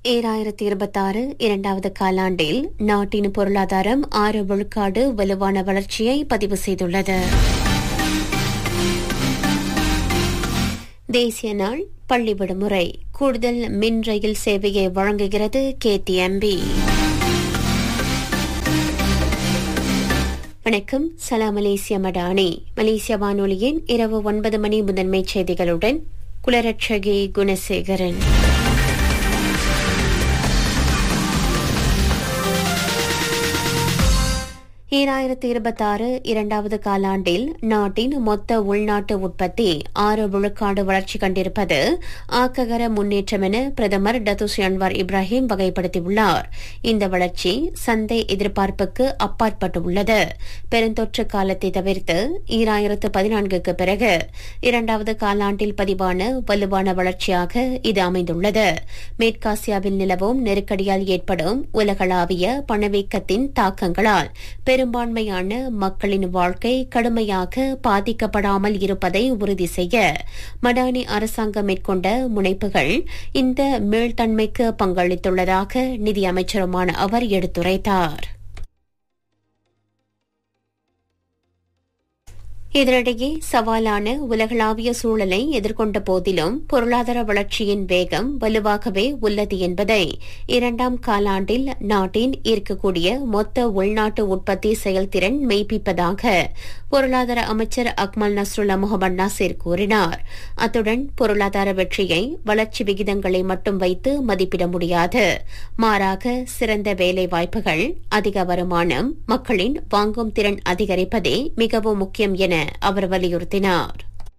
ஈராயிரத்தி இருபத்தாறு இரண்டாவது காலாண்டில் நாட்டின் பொருளாதாரம் ஆறு விழுக்காடு வலுவான வளர்ச்சியை பதிவு செய்துள்ளது தேசிய நாள் பள்ளி விடுமுறை கூடுதல் மின் ரயில் சேவையை வழங்குகிறது கேடிஎம்பி வணக்கம் சலாம் மலேசிய மடானி மலேசிய வானொலியின் இரவு ஒன்பது மணி முதன்மை செய்திகளுடன் குலரட்சகி குணசேகரன் ஈராயிரத்தி இருபத்தாறு இரண்டாவது காலாண்டில் நாட்டின் மொத்த உள்நாட்டு உற்பத்தி ஆறு விழுக்காடு வளர்ச்சி கண்டிருப்பது ஆக்ககர முன்னேற்றம் என பிரதமர் டத்துஸ் அன்வார் இப்ராஹிம் வகைப்படுத்தியுள்ளார் இந்த வளர்ச்சி சந்தை எதிர்பார்ப்புக்கு அப்பாற்பட்டுள்ளது பெருந்தொற்று காலத்தை தவிர்த்து ஈராயிரத்து பதினான்குக்கு பிறகு இரண்டாவது காலாண்டில் பதிவான வலுவான வளர்ச்சியாக இது அமைந்துள்ளது மேற்காசியாவில் நிலவும் நெருக்கடியால் ஏற்படும் உலகளாவிய பணவீக்கத்தின் தாக்கங்களால் பெரும்பான்மையான மக்களின் வாழ்க்கை கடுமையாக பாதிக்கப்படாமல் இருப்பதை உறுதி செய்ய மடானி அரசாங்கம் மேற்கொண்ட முனைப்புகள் இந்த மீள்தன்மைக்கு பங்களித்துள்ளதாக நிதியமைச்சருமான அவர் எடுத்துரைத்தார் இதனிடையே சவாலான உலகளாவிய சூழலை எதிர்கொண்ட போதிலும் பொருளாதார வளர்ச்சியின் வேகம் வலுவாகவே உள்ளது என்பதை இரண்டாம் காலாண்டில் நாட்டின் இருக்கக்கூடிய மொத்த உள்நாட்டு உற்பத்தி செயல்திறன் மெய்ப்பிப்பதாக பொருளாதார அமைச்சர் அக்மல் நஸ்ருல்லா முகமது நாசிர் கூறினார் அத்துடன் பொருளாதார வெற்றியை வளர்ச்சி விகிதங்களை மட்டும் வைத்து மதிப்பிட முடியாது மாறாக சிறந்த வேலை வாய்ப்புகள் அதிக வருமானம் மக்களின் வாங்கும் திறன் அதிகரிப்பதே மிகவும் முக்கியம் என அவர் வலியுறுத்தினார்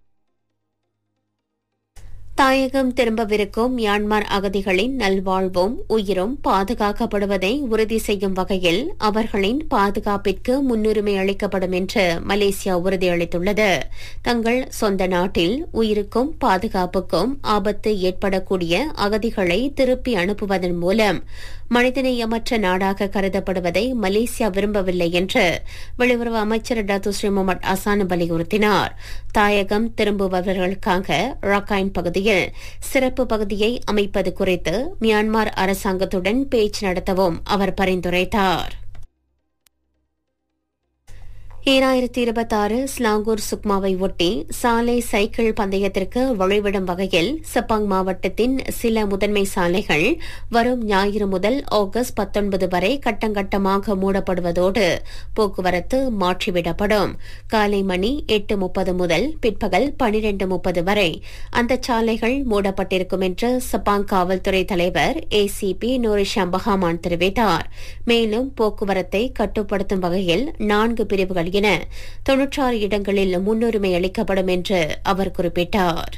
தாயகம் திரும்பவிருக்கும் மியான்மர் அகதிகளின் நல்வாழ்வும் உயிரும் பாதுகாக்கப்படுவதை உறுதி செய்யும் வகையில் அவர்களின் பாதுகாப்பிற்கு முன்னுரிமை அளிக்கப்படும் என்று மலேசியா உறுதியளித்துள்ளது தங்கள் சொந்த நாட்டில் உயிருக்கும் பாதுகாப்புக்கும் ஆபத்து ஏற்படக்கூடிய அகதிகளை திருப்பி அனுப்புவதன் மூலம் மனிதநேயமற்ற நாடாக கருதப்படுவதை மலேசியா விரும்பவில்லை என்று வெளியுறவு அமைச்சர் டாத்து ஸ்ரீ முகமது அசான் வலியுறுத்தினார் தாயகம் திரும்புபவர்களுக்காக ராக்காயின் பகுதியில் சிறப்பு பகுதியை அமைப்பது குறித்து மியான்மர் அரசாங்கத்துடன் பேச்சு நடத்தவும் அவர் பரிந்துரைத்தார் ஈராயிரத்தி இருபத்தாறு ஸ்லாங்கூர் சுக்மாவை ஒட்டி சாலை சைக்கிள் பந்தயத்திற்கு வழிவிடும் வகையில் சப்பாங் மாவட்டத்தின் சில முதன்மை சாலைகள் வரும் ஞாயிறு முதல் ஆகஸ்ட் பத்தொன்பது வரை கட்டங்கட்டமாக மூடப்படுவதோடு போக்குவரத்து மாற்றிவிடப்படும் காலை மணி எட்டு முப்பது முதல் பிற்பகல் பனிரெண்டு முப்பது வரை அந்த சாலைகள் மூடப்பட்டிருக்கும் என்று சப்பாங் காவல்துறை தலைவர் ஏசிபி நூரிஷாம் பஹாமான் தெரிவித்தார் மேலும் போக்குவரத்தை கட்டுப்படுத்தும் வகையில் நான்கு பிரிவுகள் என தொன்னூற்றாறு இடங்களில் முன்னுரிமை அளிக்கப்படும் என்று அவர் குறிப்பிட்டார்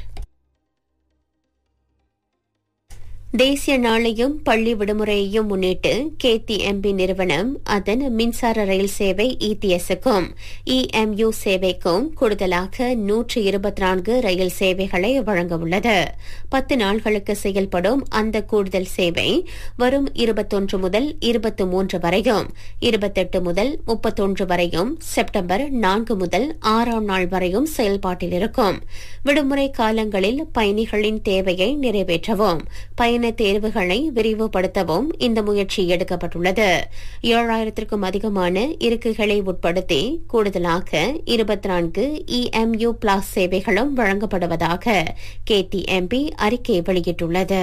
தேசிய நாளையும் பள்ளி விடுமுறையையும் முன்னிட்டு கேடிஎம்பி நிறுவனம் அதன் மின்சார ரயில் சேவை இடிஎஸ்க்கும் இஎம்யூ சேவைக்கும் கூடுதலாக நூற்று இருபத்தி நான்கு ரயில் சேவைகளை வழங்கவுள்ளது பத்து நாள்களுக்கு செயல்படும் அந்த கூடுதல் சேவை வரும் இருபத்தொன்று முதல் இருபத்தி மூன்று வரையும் இருபத்தெட்டு முதல் முப்பத்தொன்று வரையும் செப்டம்பர் நான்கு முதல் ஆறாம் நாள் வரையும் செயல்பாட்டில் இருக்கும் விடுமுறை காலங்களில் பயணிகளின் தேவையை நிறைவேற்றவும் பயண தேர்வுகளை விரிவுபடுத்தவும் இந்த முயற்சி எடுக்கப்பட்டுள்ளது ஏழாயிரத்திற்கும் அதிகமான இருக்கைகளை உட்படுத்தி கூடுதலாக இருபத்தி நான்கு இஎம்யூ பிளாஸ் சேவைகளும் வழங்கப்படுவதாக கேடிஎம்பி அறிக்கை வெளியிட்டுள்ளது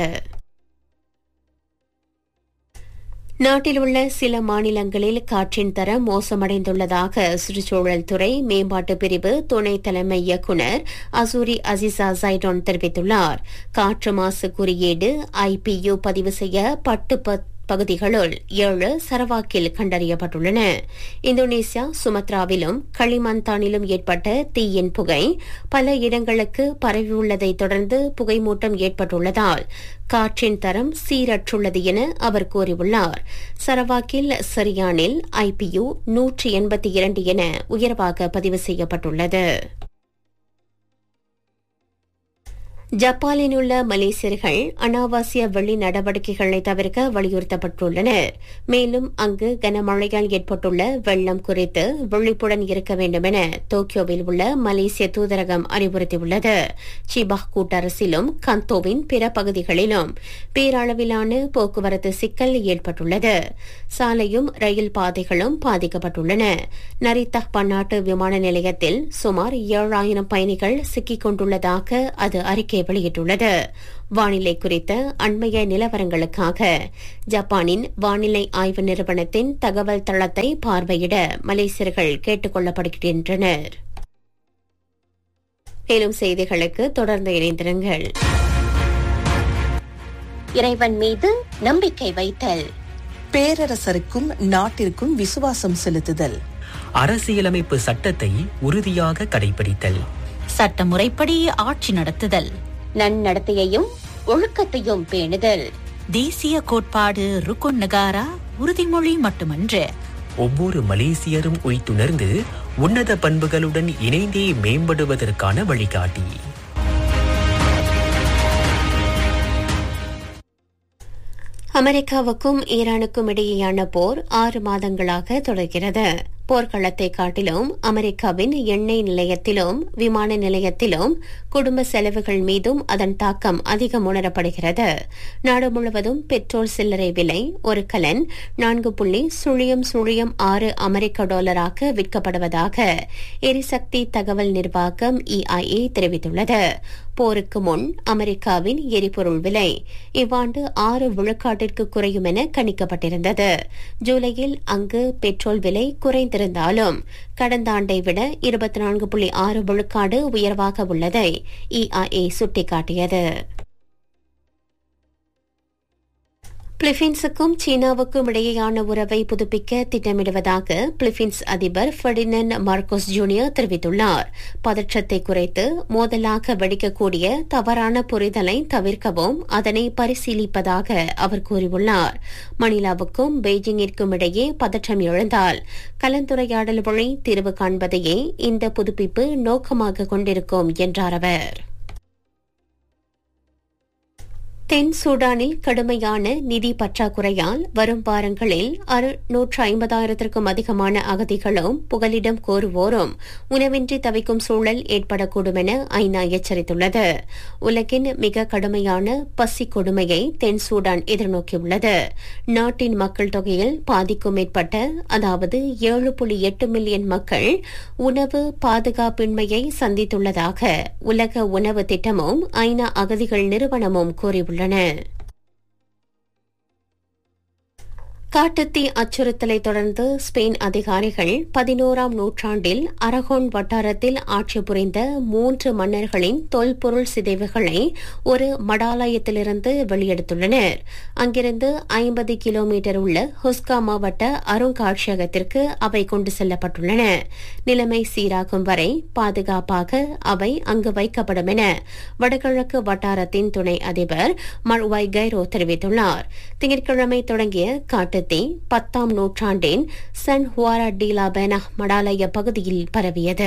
நாட்டில் உள்ள சில மாநிலங்களில் காற்றின் தரம் மோசமடைந்துள்ளதாக சுற்றுச்சூழல் துறை மேம்பாட்டு பிரிவு துணை தலைமை இயக்குநர் அசூரி அசிசா ஜைடான் தெரிவித்துள்ளார் காற்று மாசு குறியீடு ஐபியு பதிவு செய்ய பட்டு பகுதிகளுள் ஏழு சரவாக்கில் கண்டறியப்பட்டுள்ளன இந்தோனேசியா சுமத்ராவிலும் களிமந்தானிலும் ஏற்பட்ட தீயின் புகை பல இடங்களுக்கு பரவியுள்ளதை தொடர்ந்து புகைமூட்டம் ஏற்பட்டுள்ளதால் காற்றின் தரம் சீரற்றுள்ளது என அவர் கூறியுள்ளார் சரவாக்கில் சரியானில் ஐபியு நூற்றி எண்பத்தி இரண்டு என உயர்வாக பதிவு செய்யப்பட்டுள்ளது ஜப்பானில் உள்ள மலேசியர்கள் அனாவசிய வெள்ளி நடவடிக்கைகளை தவிர்க்க வலியுறுத்தப்பட்டுள்ளனர் மேலும் அங்கு கனமழையால் ஏற்பட்டுள்ள வெள்ளம் குறித்து விழிப்புடன் இருக்க வேண்டும் என டோக்கியோவில் உள்ள மலேசிய தூதரகம் அறிவுறுத்தியுள்ளது சிபா கூட்டரசிலும் கந்தோவின் பிற பகுதிகளிலும் பேரளவிலான போக்குவரத்து சிக்கல் ஏற்பட்டுள்ளது சாலையும் ரயில் பாதைகளும் பாதிக்கப்பட்டுள்ளன நரித்தா பன்னாட்டு விமான நிலையத்தில் சுமார் ஏழாயிரம் பயணிகள் சிக்கிக் கொண்டுள்ளதாக அது அறிக்கை வெளியிட்டுள்ளது வானிலை குறித்த அண்மைய நிலவரங்களுக்காக ஜப்பானின் வானிலை ஆய்வு நிறுவனத்தின் தகவல் தளத்தை பார்வையிட மலேசியர்கள் கேட்டுக் கொள்ளப்படுகின்றனர் மேலும் செய்திகளுக்கு தொடர்ந்து இணைந்திருங்கள் இறைவன் மீது நம்பிக்கை வைத்தல் பேரரசருக்கும் நாட்டிற்கும் விசுவாசம் செலுத்துதல் அரசியலமைப்பு சட்டத்தை உறுதியாக கடைபிடித்தல் சட்டமுறைப்படி ஆட்சி நடத்துதல் நன்னடத்தையையும் ஒழுக்கத்தையும் பேணுதல் தேசிய கோட்பாடு ருக்குன் நகாரா உறுதிமொழி மட்டுமன்று ஒவ்வொரு மலேசியரும் உய்த்துணர்ந்து உன்னத பண்புகளுடன் இணைந்தே மேம்படுவதற்கான வழிகாட்டி அமெரிக்காவுக்கும் ஈரானுக்கும் இடையேயான போர் ஆறு மாதங்களாக தொடர்கிறது போர்க்களத்தை காட்டிலும் அமெரிக்காவின் எண்ணெய் நிலையத்திலும் விமான நிலையத்திலும் குடும்ப செலவுகள் மீதும் அதன் தாக்கம் அதிகம் உணரப்படுகிறது நாடு முழுவதும் பெட்ரோல் சில்லறை விலை ஒரு கலன் நான்கு புள்ளி சுழியம் சுழியம் ஆறு அமெரிக்க டாலராக விற்கப்படுவதாக எரிசக்தி தகவல் நிர்வாகம் இஐஏ தெரிவித்துள்ளது போருக்கு முன் அமெரிக்காவின் எரிபொருள் விலை இவ்வாண்டு ஆறு விழுக்காட்டிற்கு குறையும் என கணிக்கப்பட்டிருந்தது ஜூலையில் அங்கு பெட்ரோல் விலை குறைந்திருந்தாலும் கடந்த ஆண்டை விட இருபத்தி நான்கு புள்ளி ஆறு விழுக்காடு உயர்வாக உள்ளதை இஐஏ சுட்டிக்காட்டியது பிலிப்பீன்ஸுக்கும் சீனாவுக்கும் இடையேயான உறவை புதுப்பிக்க திட்டமிடுவதாக பிலிப்பீன்ஸ் அதிபர் ஃபெர்டினன் மார்க்கோஸ் ஜூனியர் தெரிவித்துள்ளார் பதற்றத்தை குறைத்து மோதலாக வெடிக்கக்கூடிய தவறான புரிதலை தவிர்க்கவும் அதனை பரிசீலிப்பதாக அவர் கூறியுள்ளார் மணிலாவுக்கும் பெய்ஜிங்கிற்கும் இடையே பதற்றம் எழுந்தால் கலந்துரையாடல் வழி தீர்வு காண்பதையே இந்த புதுப்பிப்பு நோக்கமாக கொண்டிருக்கும் என்றார் அவர் தென் சூடானில் கடுமையான நிதி பற்றாக்குறையால் வரும் வாரங்களில் நூற்று ஐம்பதாயிரத்திற்கும் அதிகமான அகதிகளும் புகலிடம் கோருவோரும் உணவின்றி தவிக்கும் சூழல் ஏற்படக்கூடும் என ஐநா எச்சரித்துள்ளது உலகின் மிக கடுமையான பசி கொடுமையை தென் சூடான் எதிர்நோக்கியுள்ளது நாட்டின் மக்கள் தொகையில் பாதிக்கும் மேற்பட்ட அதாவது ஏழு புள்ளி எட்டு மில்லியன் மக்கள் உணவு பாதுகாப்பின்மையை சந்தித்துள்ளதாக உலக உணவு திட்டமும் ஐநா அகதிகள் நிறுவனமும் கூறியுள்ளன உள்ளன காட்டுத்தீ அச்சுறுத்தலை தொடர்ந்து ஸ்பெயின் அதிகாரிகள் பதினோராம் நூற்றாண்டில் அரகோன் வட்டாரத்தில் ஆட்சி புரிந்த மூன்று மன்னர்களின் தொல்பொருள் சிதைவுகளை ஒரு மடாலயத்திலிருந்து வெளியெடுத்துள்ளனர் அங்கிருந்து ஐம்பது கிலோமீட்டர் உள்ள ஹுஸ்கா மாவட்ட அருங்காட்சியகத்திற்கு அவை கொண்டு செல்லப்பட்டுள்ளன நிலைமை சீராகும் வரை பாதுகாப்பாக அவை அங்கு வைக்கப்படும் என வடகிழக்கு வட்டாரத்தின் துணை அதிபர் மர்வாய் கைரோ தெரிவித்துள்ளார் திங்கட்கிழமை தொடங்கிய காட்டு நடத்தி பத்தாம் நூற்றாண்டின் சன் ஹுவாரா டீலா பெனா மடாலய பகுதியில் பரவியது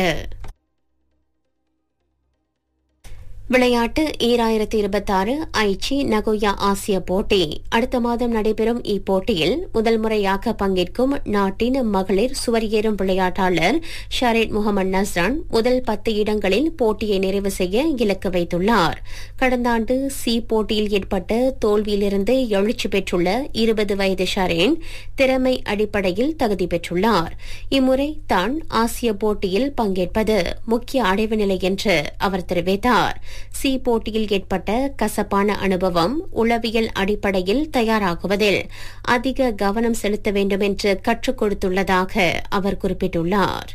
விளையாட்டு ஈராயிரத்தி இருபத்தி ஆறு ஐச்சி நகோயா ஆசிய போட்டி அடுத்த மாதம் நடைபெறும் இப்போட்டியில் முதல் முறையாக பங்கேற்கும் நாட்டின் மகளிர் சுவரியேறும் விளையாட்டாளர் ஷரீத் முகமது நஸ்ரான் முதல் பத்து இடங்களில் போட்டியை நிறைவு செய்ய இலக்கு வைத்துள்ளார் கடந்த ஆண்டு சி போட்டியில் ஏற்பட்ட தோல்வியிலிருந்து எழுச்சி பெற்றுள்ள இருபது வயது ஷரேன் திறமை அடிப்படையில் தகுதி பெற்றுள்ளார் இம்முறை தான் ஆசிய போட்டியில் பங்கேற்பது முக்கிய அடைவு நிலை என்று அவர் தெரிவித்தார் சி போட்டியில் ஏற்பட்ட கசப்பான அனுபவம் உளவியல் அடிப்படையில் தயாராகுவதில் அதிக கவனம் செலுத்த வேண்டும் என்று கற்றுக் கொடுத்துள்ளதாக அவர் குறிப்பிட்டுள்ளார்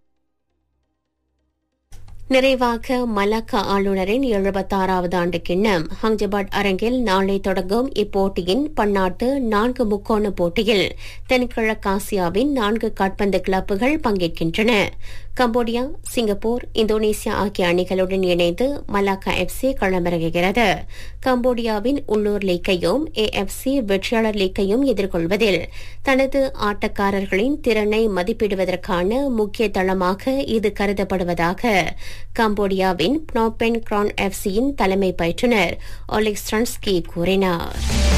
நிறைவாக மலாக்கா ஆளுநரின் எழுபத்தாறாவது ஆண்டு கிண்ணம் ஹங்ஜபாட் அரங்கில் நாளை தொடங்கும் இப்போட்டியின் பன்னாட்டு நான்கு முக்கோண போட்டியில் தென்கிழக்காசியாவின் நான்கு காட்பந்து கிளப்புகள் பங்கேற்கின்றன கம்போடியா சிங்கப்பூர் இந்தோனேசியா ஆகிய அணிகளுடன் இணைந்து மலாக்கா எஃப்சி களமிறங்குகிறது கம்போடியாவின் உள்ளூர் லீக்கையும் ஏஎஃப்சி வெற்றியாளர் லீக்கையும் எதிர்கொள்வதில் தனது ஆட்டக்காரர்களின் திறனை மதிப்பிடுவதற்கான முக்கிய தளமாக இது கருதப்படுவதாக கம்போடியாவின் ப்னோபென் கிரான் எஃப்சியின் தலைமை பயிற்றுநர் ஒலிக் ஸ்ட்ரன்ஸ்கி கூறினார்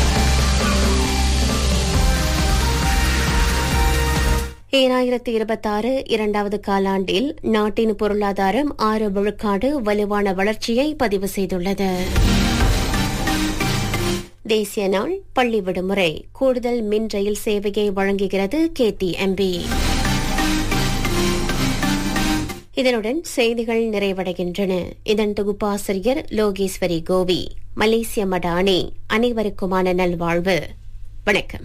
ஈராயிரத்து இருபத்தாறு இரண்டாவது காலாண்டில் நாட்டின் பொருளாதாரம் ஆறு விழுக்காடு வலுவான வளர்ச்சியை பதிவு செய்துள்ளது தேசிய நாள் பள்ளி விடுமுறை கூடுதல் மின் ரயில் சேவையை வழங்குகிறது கேடிஎம்பி இதனுடன் செய்திகள் நிறைவடைகின்றன இதன் தொகுப்பாசிரியர் லோகேஸ்வரி கோவி மலேசிய மடானி அனைவருக்குமான நல்வாழ்வு வணக்கம்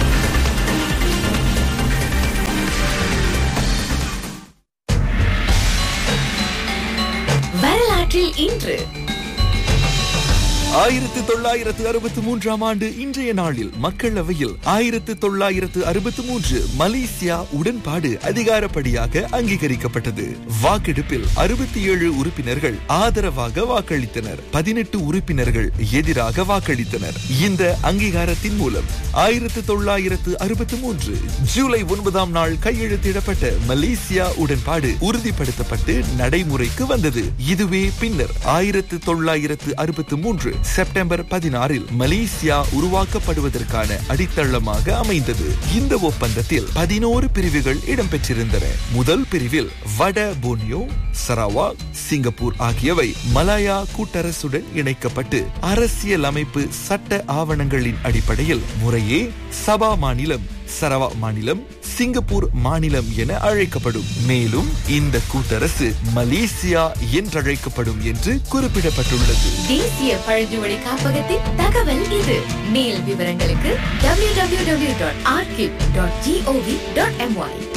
வரலாற்றில் இன்று ஆயிரத்து தொள்ளாயிரத்து அறுபத்தி மூன்றாம் ஆண்டு இன்றைய நாளில் மக்களவையில் ஆயிரத்து தொள்ளாயிரத்து அறுபத்தி மூன்று மலேசியா உடன்பாடு அதிகாரப்படியாக அங்கீகரிக்கப்பட்டது வாக்கெடுப்பில் அறுபத்தி ஏழு உறுப்பினர்கள் ஆதரவாக வாக்களித்தனர் பதினெட்டு உறுப்பினர்கள் எதிராக வாக்களித்தனர் இந்த அங்கீகாரத்தின் மூலம் ஆயிரத்து தொள்ளாயிரத்து அறுபத்தி மூன்று ஜூலை ஒன்பதாம் நாள் கையெழுத்திடப்பட்ட மலேசியா உடன்பாடு உறுதிப்படுத்தப்பட்டு நடைமுறைக்கு வந்தது இதுவே பின்னர் ஆயிரத்து தொள்ளாயிரத்து அறுபத்தி மூன்று செப்டம்பர் பதினாறில் மலேசியா உருவாக்கப்படுவதற்கான அடித்தளமாக அமைந்தது இந்த ஒப்பந்தத்தில் பதினோரு பிரிவுகள் இடம்பெற்றிருந்தன முதல் பிரிவில் வட போனியோ சரவாக் சிங்கப்பூர் ஆகியவை மலாயா கூட்டரசுடன் இணைக்கப்பட்டு அரசியல் அமைப்பு சட்ட ஆவணங்களின் அடிப்படையில் முறையே சபா மாநிலம் சரவா மாநிலம் சிங்கப்பூர் மாநிலம் என அழைக்கப்படும் மேலும் இந்த கூட்டரசு மலேசியா என்றழைக்கப்படும் என்று குறிப்பிடப்பட்டுள்ளது தேசிய பழங்குமொழி காப்பகத்தின் தகவல் இது மேல் விவரங்களுக்கு www.archive.gov.my